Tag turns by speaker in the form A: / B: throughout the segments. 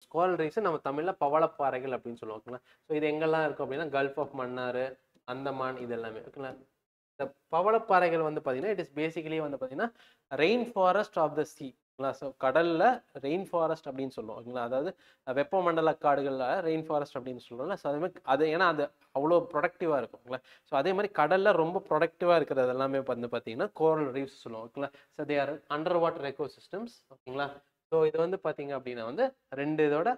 A: கோரல் reefs நம்ம தமிழில் பவளப்பாறைகள் அப்படின்னு சொல்லுவோம் ஓகேங்களா ஸோ இது எங்கெல்லாம் இருக்கும் அப்படின்னா கல்ஃப் ஆஃப் மன்னார் அந்தமான் இது எல்லாமே ஓகேங்களா இந்த பவளப்பாறைகள் வந்து பார்த்தீங்கன்னா இட் இஸ் பேசிக்கலி வந்து பார்த்தீங்கன்னா rain forest of the sea ஓகேங்களா ஸோ கடலில் ரெயின் ஃபாரஸ்ட் அப்படின்னு சொல்லுவோம் ஓகேங்களா அதாவது வெப்பமண்டல காடுகளில் ரெயின் ஃபாரஸ்ட் அப்படின்னு சொல்லுவோம்ல ஸோ அதே மாதிரி அது ஏன்னா அது அவ்வளோ ப்ரொடக்டிவாக இருக்கும் ஓகேங்களா ஸோ அதே மாதிரி கடலில் ரொம்ப ப்ரொடக்டிவாக இருக்கிறது எல்லாமே வந்து பார்த்தீங்கன்னா கோரல் ரீஃப்ஸ் சொல்லுவோம் ஓகேங்களா so they are underwater ecosystems ஓகேங்களா ஸோ இது வந்து பார்த்தீங்க அப்படின்னா வந்து ரெண்டு இதோட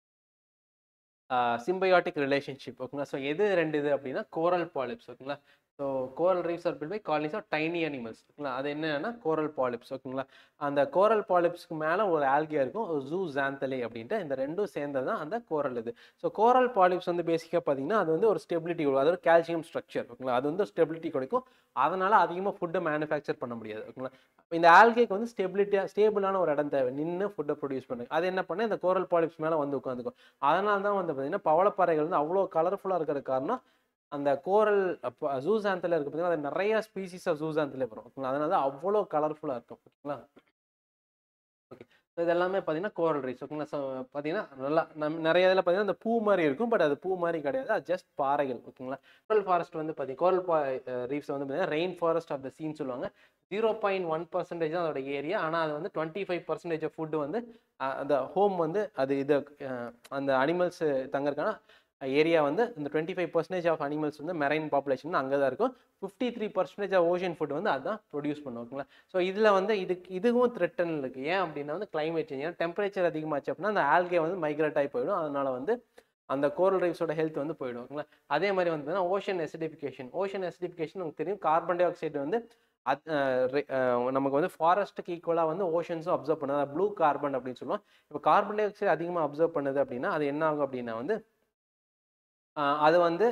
A: சிம்பயாட்டிக் ரிலேஷன்ஷிப் ஓகேங்களா ஸோ எது ரெண்டு இது அப்படின்னா கோரல் பாலிப்ஸ் ஓகேங்களா so coral reefs are built by colonies of tiny animals ஓகேங்களா அது என்னன்னா கோரல் பாலிப்ஸ் ஓகேங்களா அந்த கோரல் பாலிப்ஸ்க்கு மேலே ஒரு ஆல்கியா இருக்கும் ஒரு ஜூ ஜாந்தலே அப்படின்ட்டு இந்த ரெண்டும் சேர்ந்தது தான் அந்த கோரல் இது ஸோ கோரல் பாலிப்ஸ் வந்து பேசிக்காக பார்த்தீங்கன்னா அது வந்து ஒரு ஸ்டெபிலிட்டி கொடுக்கும் அது ஒரு கால்சியம் ஸ்ட்ரக்சர் ஓகேங்களா அது வந்து ஸ்டெபிலிட்டி கொடுக்கும் அதனால அதிகமாக ஃபுட்டை மேனுஃபேக்சர் பண்ண முடியாது ஓகேங்களா இந்த ஆல்கேக்கு வந்து ஸ்டெபிலிட்டியாக ஸ்டேபிளான ஒரு இடம் தேவை நின்று ஃபுட்டை ப்ரொடியூஸ் பண்ணுங்க அது என்ன பண்ண இந்த கோரல் பாலிப்ஸ் மேலே வந்து உட்காந்துக்கும் அதனால தான் வந்து பார்த்தீங்கன்னா பவளப்பாறைகள் வந்து அவ்வளோ கலர்ஃபுல்லாக இருக்கிற காரணம் அந்த கோரல் ஜூசாந்தில் இருக்கு பார்த்தீங்கன்னா அது நிறைய ஸ்பீசிஸ் ஆஃப் ஜூசாந்தில் வரும் ஓகேங்களா அதனால தான் அவ்வளோ கலர்ஃபுல்லாக இருக்கும் ஓகேங்களா ஓகே ஸோ இது எல்லாமே பார்த்தீங்கன்னா கோரல் ரீஸ் ஓகேங்களா ஸோ பார்த்தீங்கன்னா நல்லா நம் நிறைய இதில் பார்த்தீங்கன்னா அந்த பூ மாதிரி இருக்கும் பட் அது பூ மாதிரி கிடையாது அது ஜஸ்ட் பாறைகள் ஓகேங்களா கோரல் ஃபாரஸ்ட் வந்து பார்த்தீங்கன்னா கோரல் பா ரீஃப்ஸ் வந்து பார்த்தீங்கன்னா rain forest of the sea சொல்லுவாங்க ஜீரோ பாயிண்ட் ஒன் பர்சன்டேஜ் தான் அதோட ஏரியா ஆனால் அது வந்து twenty five percentage of food வந்து அஹ், அந்த ஹோம் வந்து அது இது அஹ், அந்த அனிமல்ஸ் தங்கறதுக்கான ஏரியா வந்து இந்த twenty five percentage of animals வந்து மெரைன் பாப்புலேஷன் அங்கே தான் இருக்கும் fifty three percentage of ocean food வந்து அதுதான் ப்ரொடியூஸ் பண்ணும் ஓகேங்களா ஸோ இதில் வந்து இதுக்கு இதுவும் த்ரெட்டன் இருக்குது ஏன் அப்படின்னா வந்து climate சேஞ்ச் ஏன்னா டெம்பரேச்சர் அதிகமாச்சு அப்படின்னா அந்த ஆல்கே வந்து மைக்ரேட் ஆகி போயிடும் அதனால வந்து அந்த கோரல் ரைப்ஸோட ஹெல்த் வந்து போயிடும் ஓகேங்களா அதே மாதிரி வந்து ஓஷன் எசிடிஃபிகேஷன் ஓஷன் எசிடிஃபிகேஷன் நமக்கு தெரியும் கார்பன் டை ஆக்சைடு வந்து அத்- அஹ் re- அஹ் நமக்கு வந்து ஃபாரஸ்ட்டுக்கு ஈக்குவலாக வந்து ஓஷன்ஸும் அப்சர்வ் பண்ணுது ப்ளூ கார்பன் அப்படின்னு சொல்லுவோம் இப்போ கார்பன் டை ஆக்சைடு அதிகமாக அப்சர்வ் பண்ணுது அப்படின்னா அது என்ன ஆகும் அப்படின்னா வந்து ஆஹ் அது வந்து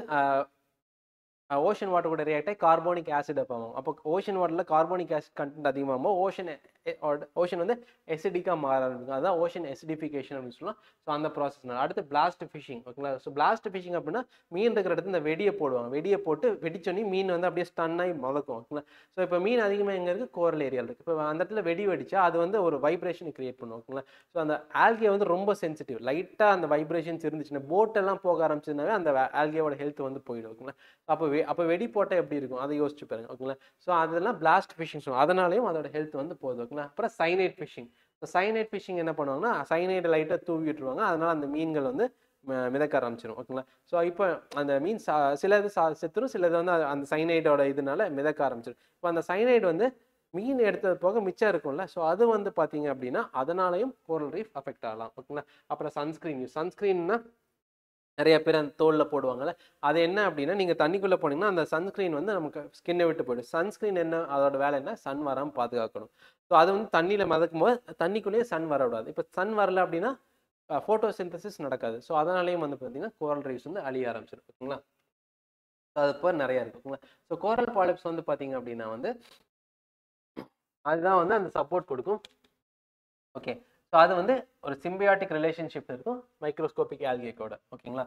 A: ஓஷன் வாட்டர் கூட ரியாக்ட் ஆகி கார்போனிக் ஆசிட் ஆகும் அப்போ ஓஷன் வாட்டரில் கார்போனிக் ஆசிட் கண்டென்ட் அதிகமாகும் ஓஷன் ஓஷன் வந்து எசிடிக்காக மாற ஆரம்பிக்கும் அதுதான் ஓஷன் எசிடிஃபிகேஷன் அப்படின்னு சொல்லலாம் ஸோ அந்த ப்ராசஸ் அடுத்து பிளாஸ்ட் ஃபிஷிங் ஓகேங்களா ஸோ பிளாஸ்ட் ஃபிஷிங் அப்படின்னா மீன் இருக்கிற இடத்துல இந்த வெடியை போடுவாங்க வெடியை போட்டு வெடிச்சோன்னே மீன் வந்து அப்படியே ஸ்டன் ஆகி மதக்கும் ஓகேங்களா ஸோ இப்போ மீன் அதிகமாக எங்கே இருக்குது கோரல் ஏரியாவில் இருக்குது இப்போ அந்த இடத்துல வெடி வெடிச்சா அது வந்து ஒரு வைப்ரேஷன் கிரியேட் பண்ணும் ஓகேங்களா ஸோ அந்த ஆல்கே வந்து ரொம்ப சென்சிட்டிவ் லைட்டாக அந்த வைப்ரேஷன்ஸ் இருந்துச்சுன்னா போட் எல்லாம் போக ஆரம்பிச்சதுனாவே அந்த ஆல்கேவோட ஹெல்த் வந்து போயிடும் ஓகேங்களா அப்போ வெ அப்போ வெடி போட்டால் எப்படி இருக்கும் அதை யோசிச்சு பாருங்க ஓகேங்களா ஸோ அதெல்லாம் பிளாஸ்ட் ஃபிஷிங் சொல்லுவோம் அதனாலையும் அதோட ஹெல்த் வந்து போகுது ஓகேங்களா அப்புறம் சைனைட் ஃபிஷிங் சைனைட் ஃபிஷிங் என்ன பண்ணுவாங்கன்னா சைனைட் லைட்டாக தூவி விட்டுருவாங்க அதனால அந்த மீன்கள் வந்து ம- மிதக்க ஆரம்பிச்சிடும் ஓகேங்களா ஸோ இப்போ அந்த மீன் சா சிலது சா செத்துரும் சிலது வந்து அது- அந்த சைனைடோட இதனால மிதக்க ஆரம்பிச்சிடும் இப்போ அந்த சைனைடு வந்து மீன் எடுத்தது போக மிச்சம் இருக்கும்ல ஸோ அது வந்து பார்த்தீங்க அப்படின்னா அதனாலையும் கோரல் ரீஃப் அஃபெக்ட் ஆகலாம் ஓகேங்களா அப்புறம் சன்ஸ்க்ரீன் யூஸ் சன்ஸ்க்ரீன்னா நிறைய பேர் அந்த தோலில் போடுவாங்கல்ல அது என்ன அப்படின்னா நீங்கள் தண்ணிக்குள்ளே போனீங்கன்னா அந்த சன்ஸ்க்ரீன் வந்து நமக்கு ஸ்கின்னை விட்டு போயிடும் சன்ஸ்க்ரீன் என்ன அதோட வேலை என்ன சன் வராமல் பாதுகாக்கணும் ஸோ அது வந்து தண்ணியில் மிதக்கும் போது தண்ணிக்குள்ளேயே சன் வரக்கூடாது இப்போ சன் வரல அப்படின்னா ஃபோட்டோ சிந்தசிஸ் நடக்காது ஸோ அதனாலேயும் வந்து பார்த்தீங்கன்னா கோரல் ரீஃப்ஸ் வந்து அழிய ஆரம்பிச்சிடும் ஓகேங்களா So அது இப்போ நிறைய இருக்கு ஓகேங்களா ஸோ கோரல் பாலிப்ஸ் வந்து பார்த்தீங்க அப்படின்னா வந்து அதுதான் வந்து அந்த சப்போர்ட் கொடுக்கும் ஓகே ஸோ அது வந்து ஒரு சிம்பியாட்டிக் ரிலேஷன்ஷிப் இருக்கும் மைக்ரோஸ்கோபிக் ஆல்கேக்கோட ஓகேங்களா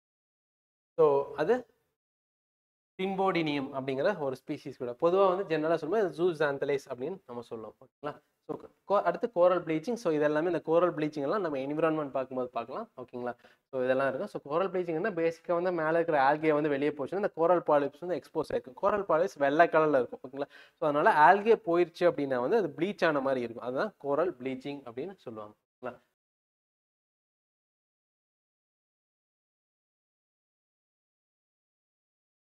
A: ஸோ அது டிம்போடினியம் அப்படிங்கிற ஒரு ஸ்பீசிஸ் கூட பொதுவாக வந்து ஜென்ரலாக சொல்லும்போது ஜூஸ் ஆந்தலைஸ் அப்படின்னு நம்ம சொல்லுவோம் ஓகேங்களா ஸோ அடுத்து கோரல் ப்ளீச்சிங் ஸோ இதெல்லாமே இந்த கோரல் ப்ளீச்சிங் எல்லாம் நம்ம என்விரான்மெண்ட் பார்க்கும்போது பார்க்கலாம் ஓகேங்களா ஸோ இதெல்லாம் இருக்கும் ஸோ கோரல் ப்ளீச்சிங்னா பேசிக்காக வந்து மேலே இருக்கிற ஆல்கே வந்து வெளியே போச்சுன்னா இந்த கோரல் பாலிப்ஸ் வந்து எக்ஸ்போஸ் ஆயிருக்கும் கோரல் பாலிப்ஸ் வெள்ளை கலரில் இருக்கும் ஓகேங்களா ஸோ அதனால ஆல்கே போயிருச்சு அப்படின்னா வந்து அது ப்ளீச் ஆன மாதிரி இருக்கும் அதுதான் கோரல் ப்ளீச்சிங் அப்படின்னு சொல்லுவாங்க